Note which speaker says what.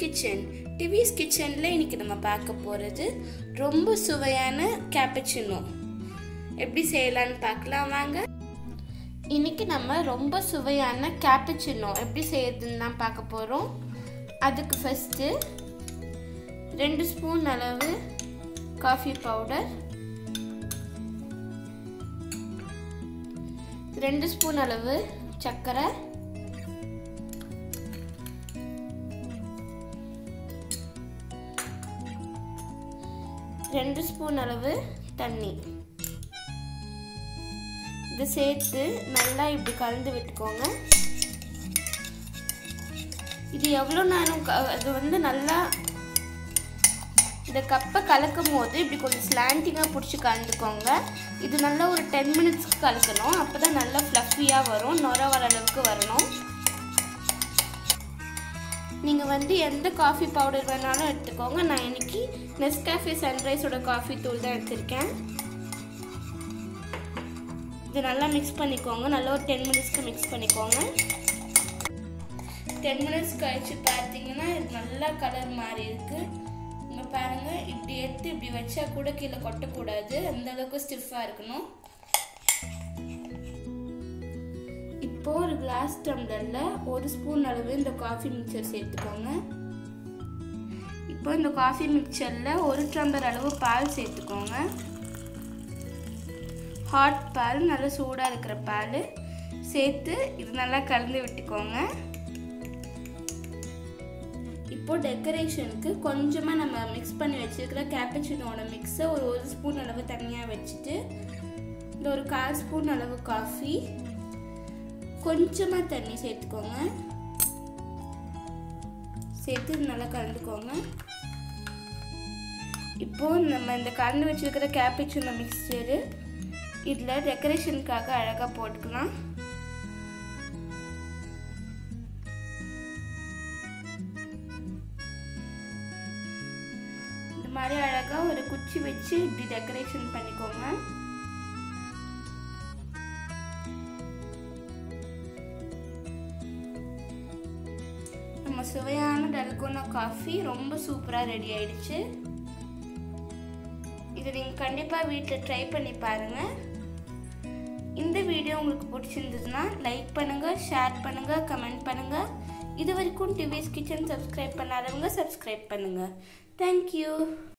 Speaker 1: kitchen TVS கிச்சனில் இன்னைக்கு நம்ம பார்க்க போகிறது ரொம்ப சுவையான கேப்பச்சினோ எப்படி செய்யலான்னு பார்க்கலாம் வாங்க இன்னைக்கு நம்ம ரொம்ப சுவையான கேப்பச்சினோ எப்படி செய்யறதுன்னு தான் பார்க்க போகிறோம் அதுக்கு ஃபஸ்ட்டு ரெண்டு ஸ்பூன் அளவு காஃபி பவுடர் ரெண்டு ஸ்பூன் அளவு சர்க்கரை ரெண்டு ஸ்பூன் அளவு தண்ணி இது சேர்த்து நல்லா இப்படி கலந்து விட்டுக்கோங்க இது எவ்வளோ நேரம் அது வந்து நல்லா இந்த கப்பை கலக்கும் போது இப்படி கொஞ்சம் ஸ்லாண்டிங்காக பிடிச்சி கலந்துக்கோங்க இது நல்லா ஒரு டென் மினிட்ஸ்க்கு கலக்கணும் அப்போ தான் நல்லா ஃப்ளஃபியாக வரும் நுர வர அளவுக்கு வரணும் நீங்கள் வந்து எந்த காஃபி பவுடர் வேணாலும் எடுத்துக்கோங்க நான் இன்னைக்கு நெஸ்காஃபே சன்ரைஸோட காஃபி தூள் தான் எடுத்திருக்கேன் இது நல்லா மிக்ஸ் பண்ணிக்கோங்க நல்லா ஒரு டென் மினிட்ஸ்க்கு மிக்ஸ் பண்ணிக்கோங்க டென் மினிட்ஸ் கழிச்சு பார்த்தீங்கன்னா இது நல்லா கலர் மாறி இருக்கு இங்கே பாருங்கள் இப்படி எடுத்து இப்படி வச்சா கூட கீழே கொட்டக்கூடாது அந்த அளவுக்கு ஸ்டிஃபாக இருக்கணும் இப்போ ஒரு கிளாஸ் டம்ளரில் ஒரு ஸ்பூன் அளவு இந்த காஃபி மிக்சர் சேர்த்துக்கோங்க இப்போ இந்த காஃபி மிக்சரில் ஒரு டம்ளர் அளவு பால் சேர்த்துக்கோங்க ஹாட் பால் நல்லா சூடாக இருக்கிற பால் சேர்த்து இது நல்லா கலந்து விட்டுக்கோங்க இப்போ டெக்கரேஷனுக்கு கொஞ்சமாக நம்ம மிக்ஸ் பண்ணி வச்சுருக்கிற கேப்பச்சினோட மிக்ஸை ஒரு ஒரு ஸ்பூன் அளவு தனியாக வச்சுட்டு இந்த ஒரு கால் ஸ்பூன் அளவு காஃபி கொஞ்சமாக தண்ணி சேர்த்துக்கோங்க சேர்த்து நல்லா கலந்துக்கோங்க இப்போது நம்ம இந்த கலந்து வச்சுருக்கிற கேப்பிச்சுன மிக்சரு இதில் டெக்கரேஷனுக்காக அழகாக போட்டுக்கலாம் இந்த மாதிரி அழகாக ஒரு குச்சி வச்சு இப்படி டெக்கரேஷன் பண்ணிக்கோங்க நம்ம சுவையான டல்கோனா காஃபி ரொம்ப சூப்பராக ரெடி ஆயிடுச்சு இதை நீங்கள் கண்டிப்பாக வீட்டில் ட்ரை பண்ணி பாருங்கள் இந்த வீடியோ உங்களுக்கு பிடிச்சிருந்ததுன்னா லைக் பண்ணுங்கள் ஷேர் பண்ணுங்கள் கமெண்ட் பண்ணுங்கள் இது வரைக்கும் டிவிஸ் கிச்சன் சப்ஸ்கிரைப் பண்ணாதவங்க சப்ஸ்கிரைப் பண்ணுங்கள் தேங்க்யூ